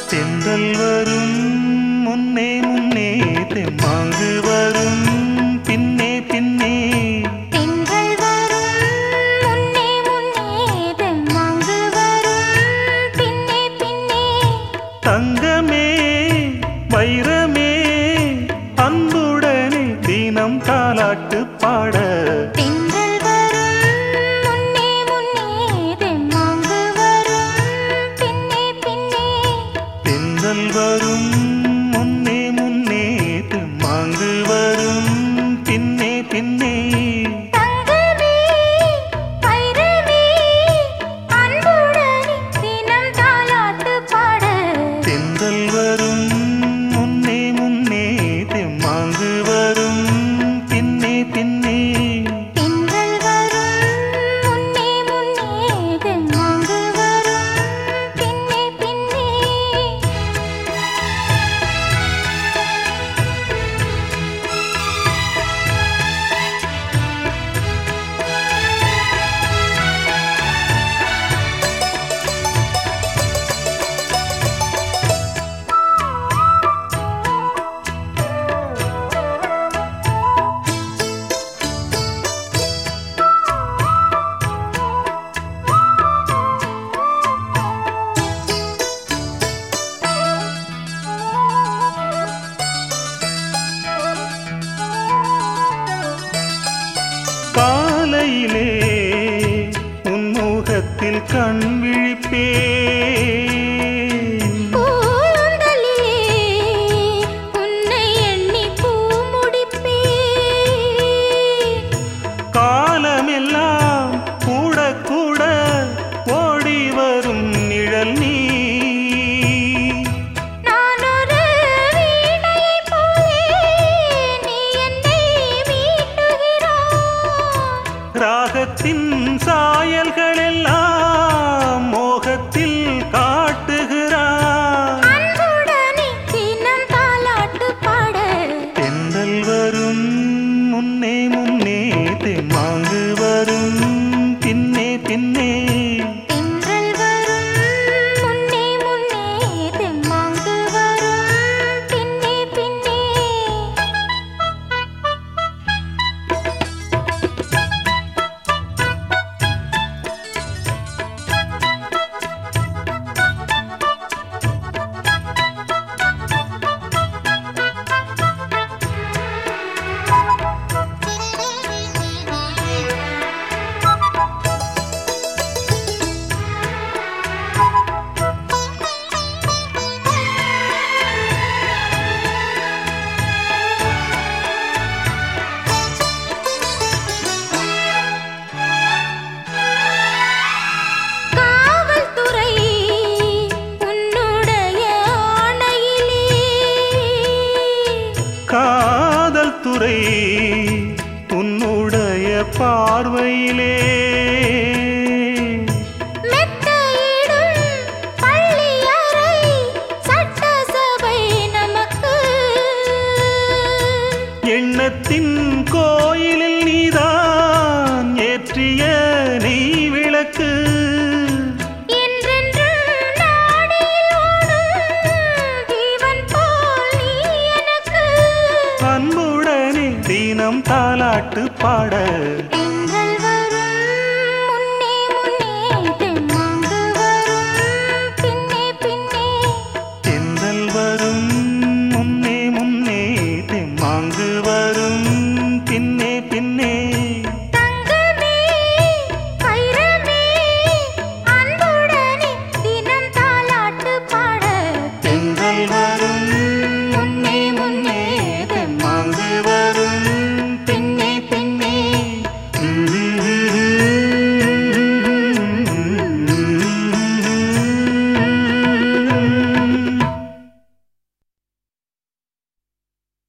தென்றல் வரும் முன்னே முன்னே தெம்மாங்கு வரும் பின்னே பின்னே தென்றல் வரும் முன்னே முன்னே தெம்மாங்கு வரும் பின்னே பின்னே தங்கமே வைரமே அன்புடனே தினம் தாலாட்டு பாட தென்றல் வரும் முன்னே முன்னே தெம்மாங்கு வரும் பின்னே பின்னே தென்றல் வரும் முன்னே முன்னே தெம்மாங்கு வரும் பின்னே பின்னே தங்கமே வைரமே அன்புடனே தினம் தாலாட்டு பாட தென்றல் வரும் முன்னே முன்னே தெம்மாங்கு வரும் பின்னே பின்னே தென்றல் வரும் முன்னே முன்னே தெம்மாங்கு வரும் பின்னே பின்னே காலையிலே உன்முகத்தில் கண் விழிப்பே பூந்தலிலே உன்னை எண்ணி பூ முடிப்பேன் காலமெல்லாம் கூட கூட ஓடி வரும் நிழல் நீ நான் ஒரு வீணையைப் போலே நீ என்னை மீட்டுகிறாய் ராகத்தின் சாயல்கள் எல்லாம் மோகத்தில் காட்டுகிறார் அன்புடனே தினம் தாலாட்டு பாட தென்றல் வரும் முன்னே முன்னே தெம்மாங்கு வரும் பின்னே பின்னே தென்றல் வரும் முன்னே முன்னே தெம்மாங்கு வரும் பின்னே பின்னே காவல்துறை உன்னுடைய ஆணையிலே காதல் துறை உன்னுடைய பார்வையிலே மெத்தையிடும் பள்ளியறை சட்டசபை நமக்கு எண்ணத்தின் கோயிலில் நீதான் ஏற்றிய நீ விளக்கு என்றென்றும் நாடியில் ஓடும் ஜீவன் போல் நீ எனக்கு அன்புடனே தினம் தாலாட்டு பாட தென்றல் வரும் முன்னே முன்னே தெம்மாங்கு வரும் பின்னே பின்னே தென்றல் வரும் முன்னே முன்னே தெம்மாங்கு வரும் பின்னே பின்னே